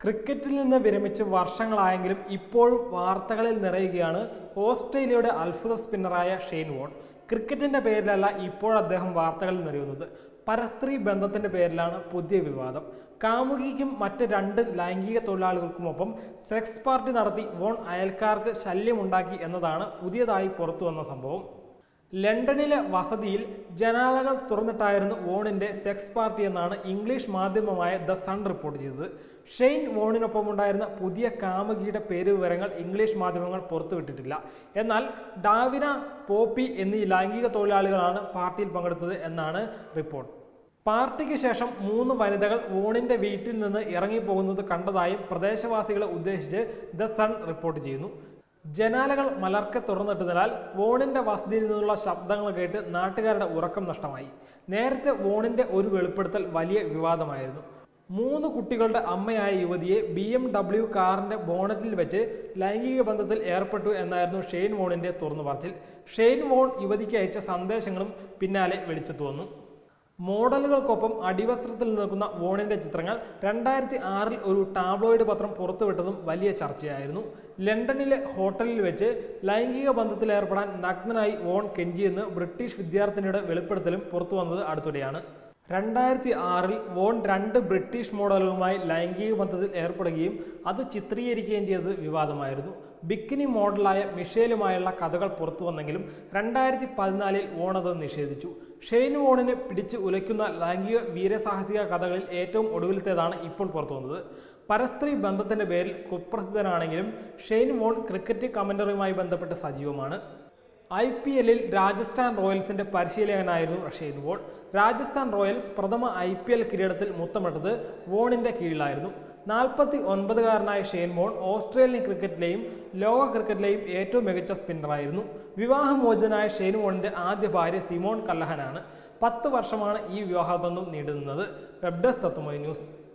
ക്രിക്കറ്റിൽ നിന്ന് വിരമിച്ച് വർഷങ്ങളായെങ്കിലും ഇപ്പോഴും വാർത്തകളിൽ നിറയുകയാണ് ഓസ്ട്രേലിയയുടെ അത്ഭുത സ്പിന്നറായ ഷെയ്ൻ വോൺ ക്രിക്കറ്റിന്റെ പേരിലല്ല ഇപ്പോൾ അദ്ദേഹം വാർത്തകളിൽ നിറയുന്നത് പരസ്ത്രീ ബന്ധത്തിന്റെ പേരിലാണ് പുതിയ വിവാദം കാമുകിക്കും മറ്റ് രണ്ട് ലൈംഗിക തൊഴിലാളികൾക്കുമൊപ്പം സെക്സ് പാർട്ടി നടത്തി വോൺ അയൽക്കാർക്ക് ശല്യമുണ്ടാക്കി എന്നതാണ് പുതിയതായി പുറത്തു വന്ന സംഭവം ലണ്ടനിലെ വസതിയിൽ ജനാലകൾ തുറന്നിട്ടായിരുന്നു വോണിന്റെ സെക്സ് പാർട്ടി എന്നാണ് ഇംഗ്ലീഷ് മാധ്യമമായ ദ സൺ റിപ്പോർട്ട് ചെയ്തത് ഷെയ്ൻ വോണിനൊപ്പം ഉണ്ടായിരുന്ന പുതിയ കാമുകിയുടെ പേര് വിവരങ്ങൾ ഇംഗ്ലീഷ് മാധ്യമങ്ങൾ പുറത്തുവിട്ടിട്ടില്ല എന്നാൽ ഡാവിന പോപ്പി എന്നീ ലൈംഗിക തൊഴിലാളികളാണ് പാർട്ടിയിൽ പങ്കെടുത്തത് എന്നാണ് റിപ്പോർട്ട് പാർട്ടിക്ക് ശേഷം മൂന്ന് വനിതകൾ വോണിന്റെ വീട്ടിൽ നിന്ന് ഇറങ്ങിപ്പോകുന്നത് കണ്ടതായും പ്രദേശവാസികളെ ഉദ്ദേശിച്ച് ദ സൺ റിപ്പോർട്ട് ചെയ്യുന്നു ജനാലകൾ മലർക്കെ തുറന്നിട്ടതിനാൽ വോണിന്റെ വസതിയിൽ നിന്നുള്ള ശബ്ദങ്ങൾ കേട്ട് നാട്ടുകാരുടെ ഉറക്കം നഷ്ടമായി നേരത്തെ വോണിന്റെ ഒരു വെളിപ്പെടുത്തൽ വലിയ വിവാദമായിരുന്നു മൂന്ന് കുട്ടികളുടെ അമ്മയായ യുവതിയെ ബി എം ഡബ്ല്യു കാറിന്റെ ബോണറ്റിൽ വെച്ച് ലൈംഗിക ബന്ധത്തിൽ ഏർപ്പെട്ടു എന്നായിരുന്നു ഷെയ്ൻ വോണിന്റെ തുറന്നു പറച്ചിൽ ഷെയ്ൻ വോൺ യുവതിക്ക് അയച്ച സന്ദേശങ്ങളും പിന്നാലെ വെളിച്ചത്തു വന്നു മോഡലുകൾക്കൊപ്പം അടിവസ്ത്രത്തിൽ നിൽക്കുന്ന വോണിന്റെ ചിത്രങ്ങൾ രണ്ടായിരത്തി ആറിൽ ഒരു ടാബ്ലോയിഡ് പത്രം പുറത്തുവിട്ടതും വലിയ ചർച്ചയായിരുന്നു ലണ്ടനിലെ ഹോട്ടലിൽ വെച്ച് ലൈംഗിക ബന്ധത്തിൽ ഏർപ്പെടാൻ നഗ്നനായി വോൺ കെഞ്ചിയെന്ന് ബ്രിട്ടീഷ് വിദ്യാർത്ഥിനിയുടെ വെളിപ്പെടുത്തലും പുറത്തു വന്നത് അടുത്തിടെയാണ് രണ്ടായിരത്തി ആറിൽ വോൺ രണ്ട് ബ്രിട്ടീഷ് മോഡലുകളുമായി ലൈംഗിക ബന്ധത്തിൽ ഏർപ്പെടുകയും അത് ചിത്രീകരിക്കുകയും ചെയ്തത് വിവാദമായിരുന്നു ബിക്കിനി മോഡലായ മിഷേലുമായുള്ള കഥകൾ പുറത്തു വന്നെങ്കിലും രണ്ടായിരത്തി പതിനാലിൽ വോൺ അത് നിഷേധിച്ചു ഷെയ്ൻ വോണിനെ പിടിച്ച് ഉലയ്ക്കുന്ന ലൈംഗിക വീരസാഹസിക കഥകളിൽ ഏറ്റവും ഒടുവിലത്തേതാണ് ഇപ്പോൾ പുറത്തു വന്നത് പരസ്ത്രീ ബന്ധത്തിന്റെ പേരിൽ കുപ്രസിദ്ധനാണെങ്കിലും ഷെയ്ൻ വോൺ ക്രിക്കറ്റ് കമന്ററിയുമായി ബന്ധപ്പെട്ട് സജീവമാണ് ഐ പി എല്ലിൽ രാജസ്ഥാൻ റോയൽസിന്റെ പരിശീലകനായിരുന്നു ഷെയ്ൻ വോൺ രാജസ്ഥാൻ റോയൽസ് പ്രഥമ ഐ പി എൽ കിരീടത്തിൽ മുത്തമിട്ടത് വോണിന്റെ കീഴിലായിരുന്നു നാൽപ്പത്തി ഒൻപതുകാരനായ ഷെയ്ൻ വോൺ ഓസ്ട്രേലിയൻ ക്രിക്കറ്റിലെയും ലോക ക്രിക്കറ്റിലെയും ഏറ്റവും മികച്ച സ്പിന്നറായിരുന്നു വിവാഹമോചനായ ഷെയ്ൻ വോണിന്റെ ആദ്യ ഭാര്യ സിമോൺ കല്ലഹനാണ് പത്ത് വർഷമാണ് ഈ വിവാഹബന്ധം നീണ്ടുനിന്നത് വെബ് ഡെസ്ക് തത്വമൈ ന്യൂസ്